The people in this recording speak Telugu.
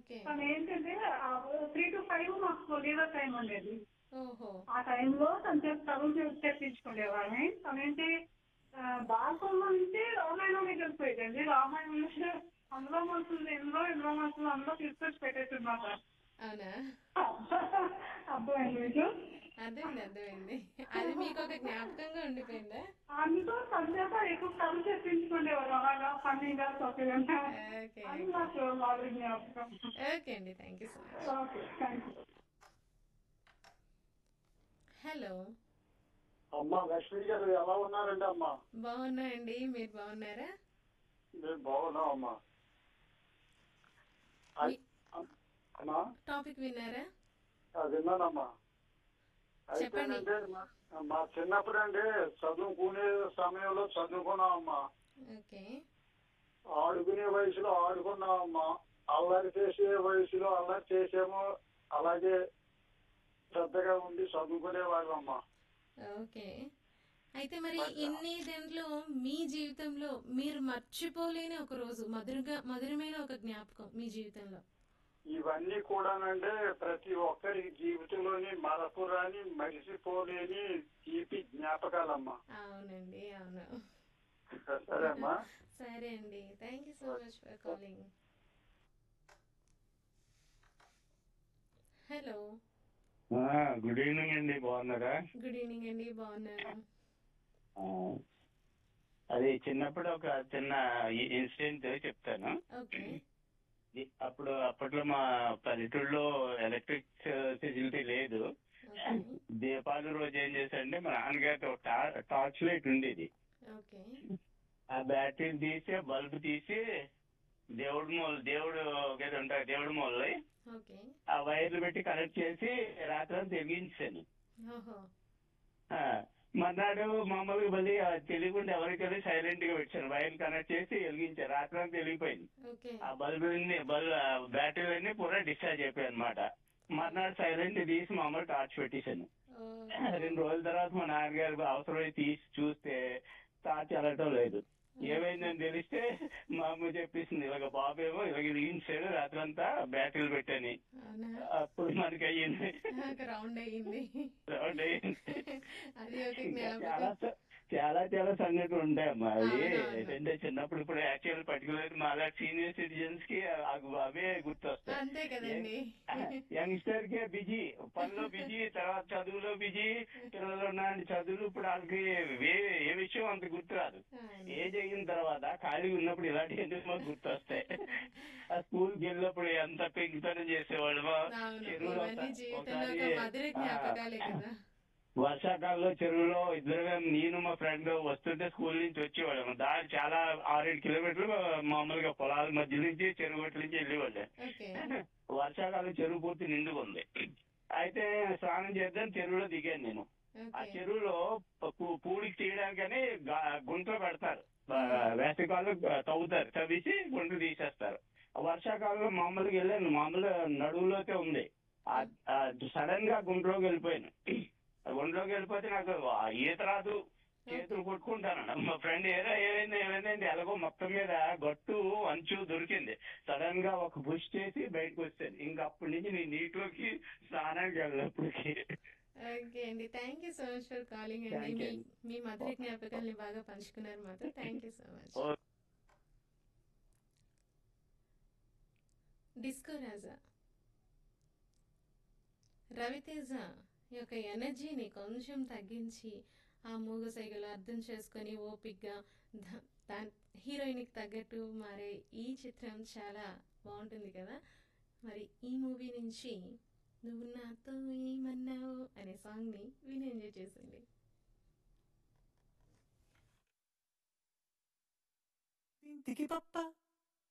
ఓకే తను ఏంటంటే త్రీ టు ఫైవ్ మాకు లీవర్ టైం ఉండేది ఓహో ఆ టైంలో తను చేసి చదువు తెప్పించుకునేవాడిని తనేంటి బాల్కంలో నుంచి రామాయణానికి వెళ్ళిపోయేదండి రామాయణం నుంచి అందులో మనుషులు ఎన్నో ఎన్నో మనుషులు అందులో తీసుకొచ్చి పెట్టేస్తున్నారు అవునా అర్థమైంది మీకు అర్థమైంది అర్థమైంది అది మీకు ఒక జ్ఞాపకంగా ఉండిపోయిందా అందులో సంచేత ఎక్కువ చదువు తెప్పించుకునేవారు అలాగా ఫన్నీగా సౌకర్యంగా ఓకే అది నాకు బాగా జ్ఞాపకం ఓకే అండి thank you so much okay thank you hello అమ్మా లక్ష్మి గారు ఎలా ఉన్నారండి అమ్మా బాగున్నా అండి మీరు బాగున్నారా మేము బాగున్నాం అమ్మా అయ్- అమ్మా టాపిక్ విన్నారా అది విన్నానమ్మా చెప్పండి. అయితేనండి మా- మా చిన్నప్పుడు అండి చదువుకునే సమయంలో చదువుకున్నామమ్మా ఓకే ఆడుకునే వయసులో ఆడుకున్నామమ్మా అల్లరి చేసే వయసులో అల్లరి చేసాము అలాగే శ్రద్ధగా ఉండి చదువుకునే వాళ్ళమ్మా ఓకే అయితే మరి ఇన్ని దాంట్లో మీ జీవితంలో మీరు మర్చిపోలేని ఒక రోజు మధురగా మధురమైన ఒక జ్ఞాపకం మీ జీవితంలో ఇవన్నీ కూడానంటే ప్రతి ఒక్కరికి జీవితంలోని మరపురాని మరిసిపోలేని తీపి జ్ఞాపకాలమ్మా అవునండి అవును సరే అమ్మా సరే అండి thank you so much for calling hello good evening అండి బాగున్నారా గుడ్ ఈవినింగ్ అండి బాగున్నారు ఆ, అది చిన్నప్పుడు ఒక చిన్న ఇన్సిడెంట్ చెప్తాను ఓకే ఇది- అప్పుడు అప్పట్లో మా పల్లెటూరులో ఎలక్ట్రిక్ ఫెసిలిటీ లేదు ఓకే దీపావళి రోజు ఏం చేశారంటే మా నాన్నగారితో టా- టార్చ్ లైట్ ఉండేది ఓకే ఆ బ్యాటరీ తీసి ఆ బల్బ్ తీసి దేవుడు మూల దేవుడు గది ఉంటాయి దేవుడి మూలవి ఓకే ఆ వైర్లు పెట్టి కనెక్ట్ చేసి రాత్రి తిరిగించాను ఓహో ఆ, మర్నాడు మామూలుగా మళ్ళీ ఆ తెలియకుండా ఎవరికి తెలియదు సైలెంట్ గా పెట్టాను వైర్ కనెక్ట్ చేసి వెలిగించారు రాత్రి అంతా వెలిగిపోయింది ఓకే ఆ బల్బ్ బల్బ్ బ్యాటరీలు అన్ని పూరా డిశ్చార్జ్ అయిపోయాయి అనమాట మర్నాడు సైలెంట్ తీసి మామూలు టార్చ్ పెట్టేశాను ఓ, రెండు రోజుల తర్వాత మా నాన్నగారు అవసరమై తీసి చూస్తే టార్చ్ వెళ్ళటం లేదు ఏమైందని తెలిస్తే మా అమ్మ చెప్పేసింది ఇలాగ బాబు ఏమో ఇలాగ వెలిగించాడు రాత్రంతా బ్యాటరీలు పెట్టని అవునా అప్పుడు మనకి అయ్యింది ఒక రౌండ్ అయ్యింది రౌండ్ అయ్యింది అది ఒక చాలా జ్ఞాపకం స- చాలా చాలా సంగతులు ఉంటాయమ్మా అది అవునవును. ఏంటంటే చిన్నప్పుడు ఇప్పుడు యాక్చువల్ పర్టికులర్ మా సీనియర్ సిటిజన్స్ కి అవి- అవే గుర్తొస్తాయి అంతే కదండి యంగ్స్టర్ కే బిజీ పనిలో బిజీ తర్వాత చదువులో బిజీ పిల్లలు ఉన్నాడు చదువులు ఇప్పుడు వాళ్ళకి ఏ- ఏ విషయం అంత గుర్తురాదు అవును. ఏజ్ అయిన తర్వాత ఖాళీ ఉన్నప్పుడు ఇలాంటి ఎందుకు మాకు గుర్తొస్తాయి ఆ స్కూల్ కి వెళ్ళినప్పుడు ఎంత పెంకుతనం చేసేవాళ్ళమో అవును చెరువులో ఇవన్నీ ఒక- జీవితంలో ఒక ఒకసారి, మధుర ఆ, జ్ఞాపకాలే కదా వర్షాకాలంలో చెరువులో ఇద్దరు నేను మా ఫ్రెండ్ వస్తుంటే స్కూల్ నుంచి వచ్చేవాళ్ళం దారి చాలా ఆరేడు కిలోమీటర్లు మామూలుగా పొలాల మధ్య నుంచి చెరువు గట్ల నుంచి వెళ్ళేవాళ్ళం ఓకే వర్షాకాలం చెరువు పూర్తి నిండుగా ఉంది అయితే స్నానం చేద్దాం చెరువులో దిగాను నేను ఆ ఓకే చెరువులో పూ- పూడికి తీయడానికని గా- గుంటలో పెడతారు ఆ, వేసవికాలంలో తవ్వుతారు తవ్వేసి గుంట తీసేస్తారు ఆ వర్షాకాలంలో మామూలుగా వెళ్ళాను మామూలుగా నడువులోకే ఉంది సడన్ గా గుంటలోకి వెళ్ళిపోయాను ఆ గుంటలోకి వెళ్ళిపోతే నాకు ఆ ఈత రాదు చేతులు కొట్టుకుంటాను మా ఫ్రెండ్ ఏదో ఏమైంది ఏమైంది ఎలాగో మొత్తం మీద గట్టు అంచు దొరికింది సడన్ గా ఒక పుష్ చేసి బయటకు వచ్చాను ఇంకా అప్పటి నుంచి నేను నీటిలోకి స్నానానికి వెళ్ళినప్పటికి ఓకే అండి thank you so much for calling అండి Thank మీ you. మీ మధుర జ్ఞాపకాల్ని బాగా పంచుకున్నారు మాతో థ్యాంక్ యూ సో మచ్ ఓ- డిస్కో రాజా రవితేజ యొక్క ఎనర్జీని కొంచెం తగ్గించి ఆ మూగ సైగలు అర్థం చేసుకొని ఓపిక్గా ద- దా- హీరోయిన్కి తగ్గట్టు మారే ఈ చిత్రం చాలా బాగుంటుంది కదా మరి ఈ మూవీ నుంచి నువ్వు నాతో ఏమన్నావు అనే సాంగ్ని విని ఎంజాయ్ చేసింది Tinti ki papa,